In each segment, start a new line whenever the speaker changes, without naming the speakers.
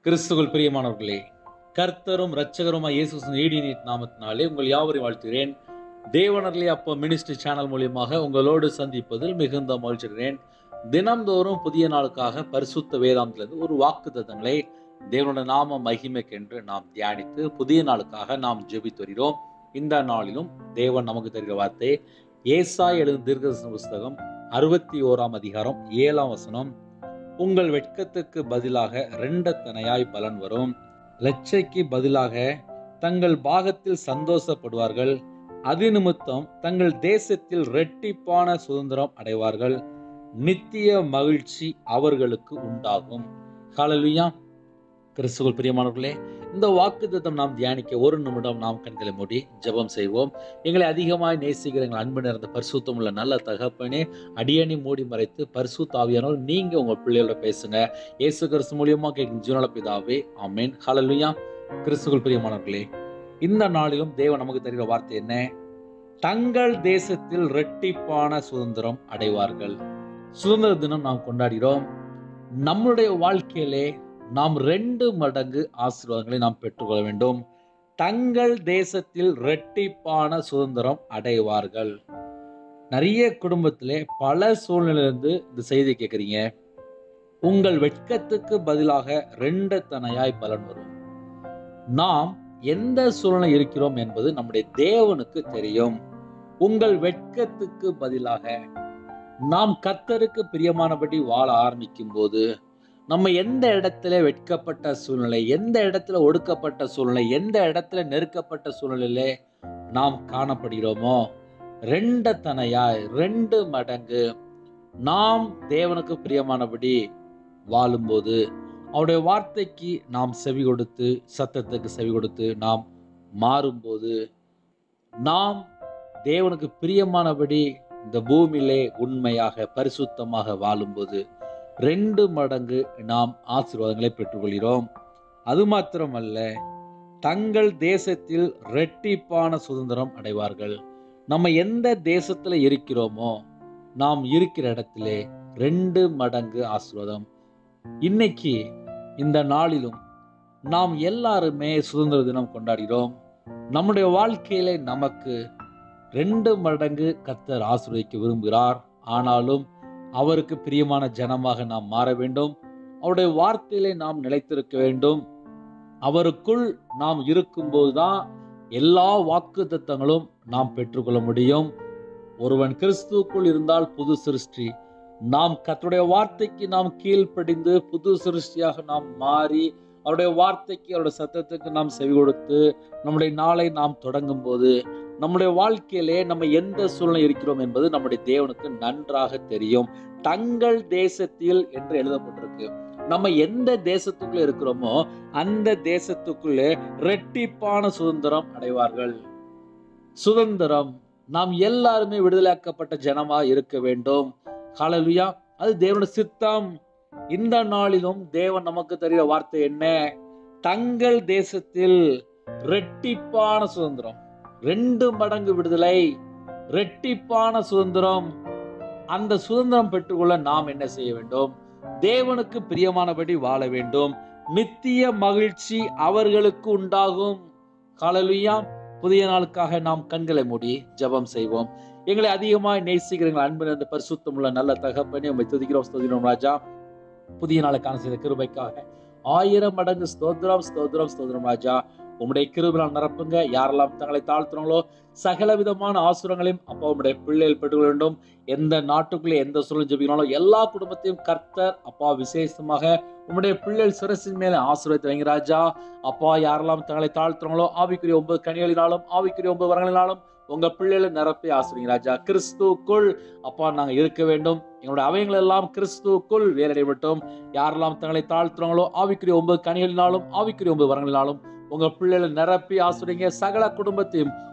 கிறிஸ்துவுள் பிரியமானவர்களே கர்த்தரும் இரட்சகருமாய் இயேசு நீடி நாமத்தினாலே உங்கள் யாவரையும் வாழ்த்துகிறேன் தேவனர்லே அப்போ மினிஸ்ட்ரி சேனல் மூலியமாக உங்களோடு சந்திப்பதில் மிகுந்த மகிழ்ச்சிகிறேன் தினம்தோறும் புதிய நாளுக்காக பரிசுத்த வேதாந்திலிருந்து ஒரு வாக்கு தத்தங்களை தேவனுடைய நாம மகிமைக்கென்று நாம் தியானித்து புதிய நாளுக்காக நாம் ஜெபித்து வருகிறோம் இந்த நாளிலும் தேவன் நமக்கு தருகிற வார்த்தை ஏசாய் எழுதும் தீர்க்கதரிசன புஸ்தகம் அறுபத்தி ஓராம் அதிகாரம் ஏழாம் வசனம் உங்கள் வெட்கத்துக்கு பதிலாக ரெண்டத்தனையாய் பலன் வரும் லட்சைக்கு பதிலாக தங்கள் பாகத்தில் சந்தோஷப்படுவார்கள் அது நிமித்தம் தங்கள் தேசத்தில் ரெட்டிப்பான சுதந்திரம் அடைவார்கள் நித்திய மகிழ்ச்சி அவர்களுக்கு உண்டாகும் ஹalleluya கிறிஸ்துவுள் பிரியமானவர்களே இந்த வாக்குத்தத்தம் நாம் தியானிக்க ஒரு நிமிடம் நாம் கண்களை மூடி ஜெபம் செய்வோம் எங்களை அதிகமாய் நேசிக்கிற எங்கள் அன்பு நிறைந்த பரிசுத்தம் உள்ள நல்ல தகப்பனே அடியணி மூடி மறைத்து பரிசுத்த ஆவியானவர் நீங்க உங்க பிள்ளைகளோட பேசுங்க இயேசு கிறிஸ்து மூலியமா கேட்கும் ஜீவனல பிதாவே ஆமென் ஹalleluya கிறிஸ்துவுள் பிரியமானவர்களே இந்த நாளிலும் தேவன் நமக்கு தருகிற வார்த்தை என்ன தங்கள் தேசத்தில் ரெட்டிப்பான சுதந்திரம் அடைவார்கள் சுதந்திர தினம் நாம் கொண்டாடுகிறோம் நம்முடைய வாழ்க்கையிலே நாம் ரெண்டு மடங்கு ஆசீர்வாதங்களை நாம் பெற்றுக்கொள்ள வேண்டும் தங்கள் தேசத்தில் ரெட்டிப்பான சுதந்திரம் அடைவார்கள் நிறைய குடும்பத்திலே பல சூழ்நிலையிலிருந்து இந்த செய்தி கேட்குறீங்க உங்கள் வெட்கத்துக்கு பதிலாக ரெண்டு தனையாய் பலன் வரும் நாம் எந்த சூழ்நிலை இருக்கிறோம் என்பது நம்முடைய தேவனுக்கு தெரியும் உங்கள் வெட்கத்துக்கு பதிலாக நாம் கத்தருக்கு பிரியமானபடி வாழ ஆரம்பிக்கும் போது நம்ம எந்த இடத்துல வெட்கப்பட்ட சூழ்நிலை எந்த இடத்துல ஒடுக்கப்பட்ட சூழ்நிலை எந்த இடத்துல நெருக்கப்பட்ட சூழ்நிலையில நாம் காணப்படுகிறோமோ ரெண்டு தனையாய் ரெண்டு மடங்கு நாம் தேவனுக்கு பிரியமானபடி வாழும்போது அவருடைய வார்த்தைக்கு நாம் செவி கொடுத்து சத்தத்துக்கு செவி கொடுத்து நாம் மாறும்போது நாம் தேவனுக்கு பிரியமானபடி இந்த பூமியிலே உண்மையாக பரிசுத்தமாக வாழும்போது ரெண்டு மடங்கு நாம் ஆசீர்வாதங்களை பெற்றுக்கொள்கிறோம் அது மாத்திரமல்ல தங்கள் தேசத்தில் ரெட்டிப்பான சுதந்திரம் அடைவார்கள் நம்ம எந்த தேசத்துல இருக்கிறோமோ நாம் இருக்கிற இடத்திலே ரெண்டு மடங்கு ஆசீர்வாதம் இன்னைக்கு இந்த நாளிலும் நாம் எல்லாருமே சுதந்திர தினம் கொண்டாடுகிறோம் நம்முடைய வாழ்க்கையில நமக்கு ரெண்டு மடங்கு கத்தர் ஆசீர்வதிக்க விரும்புகிறார் ஆனாலும் அவருக்கு பிரியமான ஜனமாக நாம் மாற வேண்டும் அவருடைய வார்த்தையிலே நாம் நிலைத்திருக்க வேண்டும் அவருக்குள் நாம் இருக்கும்போதுதான் எல்லா வாக்கு தத்தங்களும் நாம் பெற்றுக்கொள்ள முடியும் ஒருவன் கிறிஸ்துவுக்குள் இருந்தால் புது சிருஷ்டி நாம் கத்துடைய வார்த்தைக்கு நாம் கீழ்ப்படிந்து புது சிருஷ்டியாக நாம் மாறி அவருடைய வார்த்தைக்கு அவருடைய சத்தத்துக்கு நாம் செவி கொடுத்து நம்முடைய நாளை நாம் தொடங்கும் போது நம்முடைய வாழ்க்கையிலே நம்ம எந்த சூழ்நிலை இருக்கிறோம் என்பது நம்முடைய தேவனுக்கு நன்றாக தெரியும் தங்கள் தேசத்தில் என்று எழுதப்பட்டிருக்கு நம்ம எந்த தேசத்துக்குள்ள இருக்கிறோமோ அந்த தேசத்துக்குள்ளே ரெட்டிப்பான சுதந்திரம் அடைவார்கள் சுதந்திரம் நாம் எல்லாருமே விடுதலையாக்கப்பட்ட ஜனமா இருக்க வேண்டும் ஹalleluya அது தேவனுடைய சித்தம் இந்த நாளிலும் தேவன் நமக்கு தருகிற வார்த்தை என்ன தங்கள் தேசத்தில் ரெட்டிப்பான சுதந்திரம் ரெண்டு மடங்கு விடுதலை ரெட்டிப்பான சுதந்திரம் அந்த சுதந்திரம் பெற்றுக்கொள்ள நாம் என்ன செய்ய வேண்டும் தேவனுக்கு பிரியமானபடி வாழ வேண்டும் நித்திய மகிழ்ச்சி அவர்களுக்கு உண்டாகும் காலலுயா புதிய நாளுக்காக நாம் கண்களை மூடி ஜெபம் செய்வோம் எங்களை அதிகமாய் நேசிக்கிற எங்கள் அன்பு நிறைந்த பரிசுத்தம் உள்ள நல்ல தகப்பனே உண்மை துதிக்கிறோம் ஸ்தோதிக்கிறோம் ராஜா புதிய நாளுக்கான செய்த கிருபைக்காக ஆயிரம் மடங்கு ஸ்தோத்திரம் ஸ்தோத்திரம் ஸ்தோத்திரம் ராஜா உம்முடைய கிருபினால் நிரப்புங்க யாரெல்லாம் தங்களை தாழ்த்துறாங்களோ சகல விதமான ஆசுரங்களையும் அப்பா உம்முடைய பிள்ளைகள் பெற்றுக்கொள்ள வேண்டும் எந்த நாட்டுக்குள்ளே எந்த சூழல் ஜெபிக்கணும் எல்லா குடும்பத்தையும் கர்த்தர் அப்பா விசேஷமாக உம்முடைய பிள்ளைகள் சிரசின் மேல ஆசீர்வதித்து வைங்க ராஜா அப்பா யாரெல்லாம் தங்களை தாழ்த்துறாங்களோ ஆவிக்குரிய ஒன்பது கனிகளினாலும் ஆவிக்குரிய ஒன்பது வரங்களினாலும் உங்க பிள்ளைகளை நிரப்பி ஆசிரியங்க ராஜா கிறிஸ்துக்குள் அப்பா நாங்க இருக்க வேண்டும் எங்களுடைய அவயங்கள் எல்லாம் கிறிஸ்துக்குள் வேலடையப்பட்டோம் யாரெல்லாம் தங்களை தாழ்த்துறாங்களோ ஆவிக்குரிய ஒன்பது கனிகளினாலும் ஆவிக்குரிய ஒன்பது வரங்களினாலும் உங்க பிள்ளைகளை நிரப்பி ஆசிரியங்க சகல குடும்பத்தையும்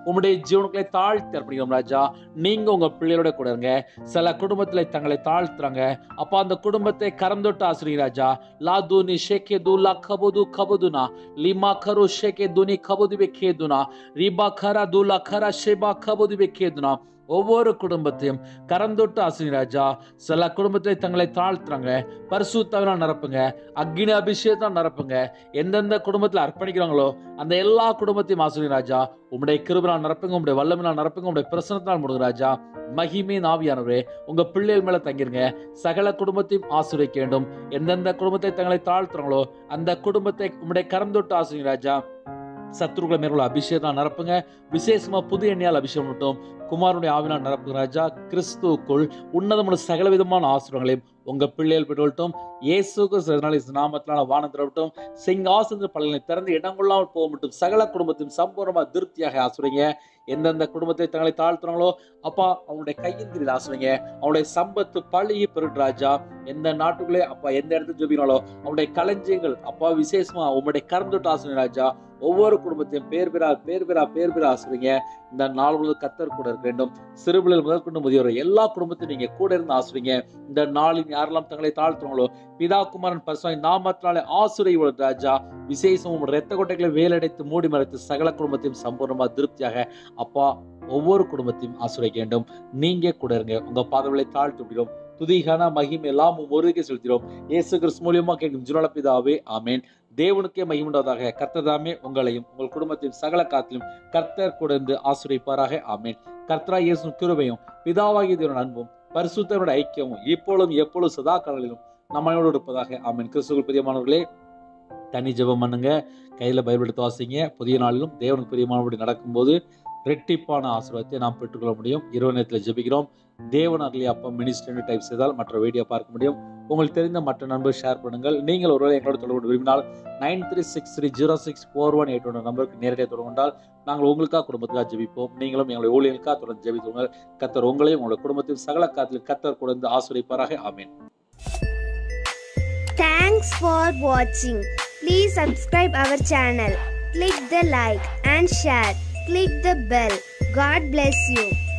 உம்முடைய ஜீவனுக்களை தாழ்த்தி அர்ப்பணிக்கிறோம் ராஜா நீங்க உங்க பிள்ளைகளோட கூட இருங்க சில குடும்பத்துல தங்களை தாழ்த்துறாங்க அப்ப அந்த குடும்பத்தை கரம் தொட்டு ஆசிரியர் ராஜா லாதுனி ஷேகே துலா கபுது கபுதுனா லிமா கரு ஷேகே துனி கபுது கேதுனா ரிபா கரா துலா கரா ஷேபா கபுது கேதுனா ஒவ்வொரு குடும்பத்தையும் கரந்தொட்டு ஆசிரியர் ராஜா சில குடும்பத்தை தங்களை தாழ்த்துறாங்க பரிசுத்தவனா நிரப்புங்க அக்னி அபிஷேகம் நிரப்புங்க எந்தெந்த குடும்பத்தில் அர்ப்பணிக்கிறாங்களோ அந்த எல்லா குடும்பத்தையும் ஆசிரியர் ராஜா உம்முடைய கிருபனால் நிரப்புங்க உம்முடைய வல்லமினால் நிரப்புங்க உம்முடைய பிரசனத்தினால் முடுங்க ராஜா மகிமே நாவியானவரே உங்க பிள்ளைகள் மேல தங்கிருங்க சகல குடும்பத்தையும் ஆசிரியக்க வேண்டும் எந்தெந்த குடும்பத்தை தங்களை தாழ்த்துறாங்களோ அந்த குடும்பத்தை உம்முடைய கரம் தொட்டு ஆசிரியர் ராஜா சத்துருக்களை மேற்கொள்ள அபிஷேகம் நிரப்புங்க விசேஷமா புது எண்ணெயால் அபிஷேகம் மட்டும் குமாரனுடைய ஆவினால் நிரப்புங்க ராஜா கிறிஸ்துவுக்குள் உன்னதமான சகல விதமான ஆசிரியங்களையும் உங்க பிள்ளைகள் பெற்றுவிட்டோம் இயேசுக்கு சிறநாள் நாமத்தினால வானம் திறவட்டும் சிங்காசன பலனை திறந்து இடம் கொள்ளாமல் போக மட்டும் சகல குடும்பத்தையும் சம்பூர்ணமா திருப்தியாக ஆசுறீங்க எந்தெந்த குடும்பத்தை தங்களை தாழ்த்துறாங்களோ அப்பா அவனுடைய கையின் கீழ் ஆசுறீங்க அவனுடைய சம்பத்து பழகி பெருட்டு ராஜா எந்த நாட்டுக்குள்ளே அப்பா எந்த இடத்துல ஜெபினாலோ அவனுடைய களஞ்சியங்கள் அப்பா விசேஷமா உங்களுடைய கறந்துட்டு ஆசுறீங்க ராஜா ஒவ்வொரு குடும்பத்தையும் பேர் பேரா பேர் பேரா பேர் பேரா ஆசுறீங்க இந்த நாள் முழுவதும் கத்தர் கூட இருக்க வேண்டும் சிறுபிள்ளைகள் முதற்கொண்டு முதியோர் எல்லா குடும்பத்தையும் நீங்க கூட இருந்து ஆசுறீங்க இந்த நாளில் யாரெல்லாம் தங்களை தாழ்த்துறாங்களோ பிதா குமாரன் பரிசுவாய் நாமத்தினாலே ஆசுரை ராஜா விசேஷமும் இரத்த கொட்டைகளை வேலடைத்து மூடி மறைத்து சகல குடும்பத்தையும் சம்பூர்ணமா திருப்தியாக அப்பா ஒவ்வொரு குடும்பத்தையும் ஆசுரைக்க வேண்டும் நீங்க கூட இருங்க உங்க பாதங்களை தாழ்த்து விடுகிறோம் துதிகான மகிமை எல்லாம் ஒருங்கே செலுத்திடும் இயேசு கிறிஸ்து மூலியமா கேட்கும் ஜுனல பிதாவே ஆமேன் தேவனுக்கே மகிமுண்டதாக கர்த்ததாமே உங்களையும் உங்கள் குடும்பத்தையும் சகல காத்திலும் கர்த்தர் கூட இருந்து ஆசிரியப்பாராக ஆமேன் கர்த்தரா இயேசு கிருபையும் பிதாவாகிய தேவன் அன்பும் பரிசுத்தரோட ஐக்கியமும் இப்பொழுதும் எப்பொழுதும் சதா காலங்களிலும் நம்மளோடு இருப்பதாக ஆமீன் கிறிஸ்துவ பிரியமானவர்களே தனி ஜெபம் பண்ணுங்க கையில பைபிள் எடுத்து வாசிங்க புதிய நாளிலும் தேவனுக்கு பிரியமானபடி நடக்கும்போது ரெட்டிப்பான ஆசீர்வாதத்தை நாம் பெற்றுக்கொள்ள முடியும் இரவு நேரத்தில் ஜெபிக்கிறோம் தேவன் அருளி அப்பம் மினிஸ்டர் டைப் செய்தால் மற்ற வீடியோ பார்க்க முடியும் உங்களுக்கு தெரிந்த மற்ற நண்பர் ஷேர் பண்ணுங்கள் நீங்கள் ஒருவேளை எங்களோட தொடர்பு விரும்பினால் nine three six three zero six four one eight one நம்பருக்கு நேரடியாக தொடர்பு கொண்டால் நாங்கள் உங்களுக்காக குடும்பத்துக்காக ஜெபிப்போம் நீங்களும் எங்களுடைய ஊழியர்களுக்காக தொடர்ந்து ஜெபித்துங்கள் கத்தர் உங்களையும் உங்களுடைய குடும்பத்தையும் சகல காத்தில் கத்தர் கொடுத்து ஆசிரியப்பாராக ஆமீன்
Thanks for watching. Please subscribe our channel. Click the like and share. Click the bell. God bless you.